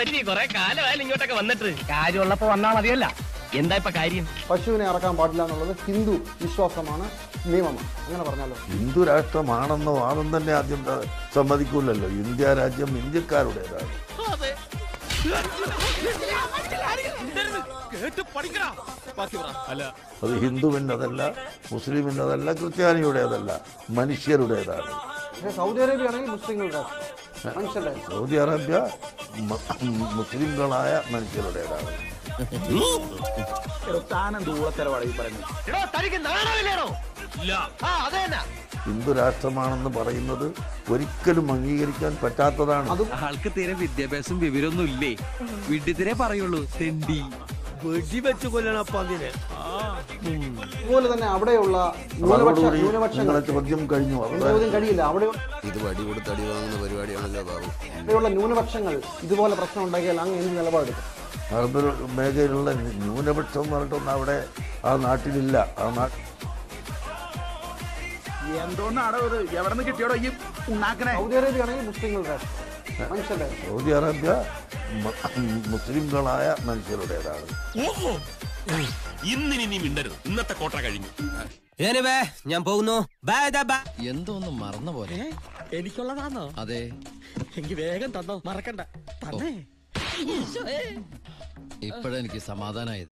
ഗുരുജി കൊറേ കാലമായാലും ഇങ്ങോട്ടൊക്കെ വന്നിട്ട് കാര്യമുള്ളപ്പോ വന്നാ മതിയല്ല എന്താ ഇപ്പൊ കാര്യം പശുവിനെ ഇറക്കാൻ പാടില്ല എന്നുള്ളത് ഹിന്ദു വിശ്വാസമാണ് നിയമമാണ് അങ്ങനെ പറഞ്ഞാലോ ഹിന്ദു രാഷ്ട്രമാണെന്നോ ആണെന്ന് തന്നെ ആദ്യം ത- സമ്മതിക്കൂലല്ലോ ഇന്ത്യ രാജ്യം ഇന്ത്യക്കാരുടേതാണ് അത് ഹിന്ദുവിൻ്റെതല്ല മുസ്ലിമിൻ്റെതല്ല ക്രിസ്ത്യാനിയുടേതല്ല മനുഷ്യരുടേതാണ് പക്ഷേ സൗദി അറേബ്യ ആണെങ്കിൽ മുസ്ലിങ്ങളുടെ രാഷ്ട്രം മനുഷ്യരുടെ രാഷ്ട്രം. സൗദി അറേബ്യ മ- മുസ്ലിംകളായ മനുഷ്യരുടേതാണ് എടോ തനിക്ക് നാണമില്ലേടോ ഇല്ല ആ അതെ തന്നെ ഹിന്ദു രാഷ്ട്രമാണെന്ന് പറയുന്നത് ഒരിക്കലും അംഗീകരിക്കാൻ പറ്റാത്തതാണ് ആൾക്ക് തീരെ വിദ്യാഭ്യാസം വിവരമൊന്നും ഇല്ലേ വിഡ്ഢിത്തിരെ പറയുള്ളൂ തെണ്ടി വെടിവെച്ച് കൊല്ലണപ്പോ അതിന് അതുപോലെ തന്നെ അവിടെയുള്ള ന്യൂനപക്ഷ അതോടുകൂടി ന്യൂനപക്ഷങ്ങൾ നിങ്ങളെ ചോദ്യം കഴിഞ്ഞു എന്റെ അവിടെ ചോദ്യം കഴിയില്ല അവിടെ ഇത് വടി കൊടുത്ത് അടി വാങ്ങുന്ന പരിപാടിയാണല്ലോ ബാബു അവിടെയുള്ള ന്യൂനപക്ഷങ്ങൾ ഇതുപോലെ പ്രശ്നം ഉണ്ടാക്കിയാൽ അങ്ങ് എന്ത് നിലപാടെടുക്കും അറബ് മേഖലയിലുള്ള ന്യൂനപക്ഷം എന്ന് പറഞ്ഞിട്ടൊന്നും അവിടെ ആ നാട്ടിലില്ല ആ നാ എന്തോന്നാടോ ഇത് എവിടെ നിന്ന് കിട്ടിയോടോ ഈ ഉണ്ടാക്കണേ സൗദി അറേബ്യ ആണെങ്കിൽ മുസ്ലിങ്ങളുടെ രാഷ്ട്രം മനുഷ്യരുടെ രാഷ്ട്രം. സൗദി അറേബ്യ മ- മുസ്ലിംകളായ മനുഷ്യരുടേതാണ് ഇന്നിനി നീ മിണ്ടരുത് ഇന്നത്തെ കോട്ട കഴിഞ്ഞു ഞാൻ പോകുന്നു ബൈ ബൈ എന്തോ ഒന്ന് മറന്ന പോലെ എനിക്കുള്ളതാണോ അതെ എങ്കിൽ വേഗം തന്നോ മറക്കണ്ട തന്നേ ഇപ്പോഴെനിക്ക് സമാധാനമായത്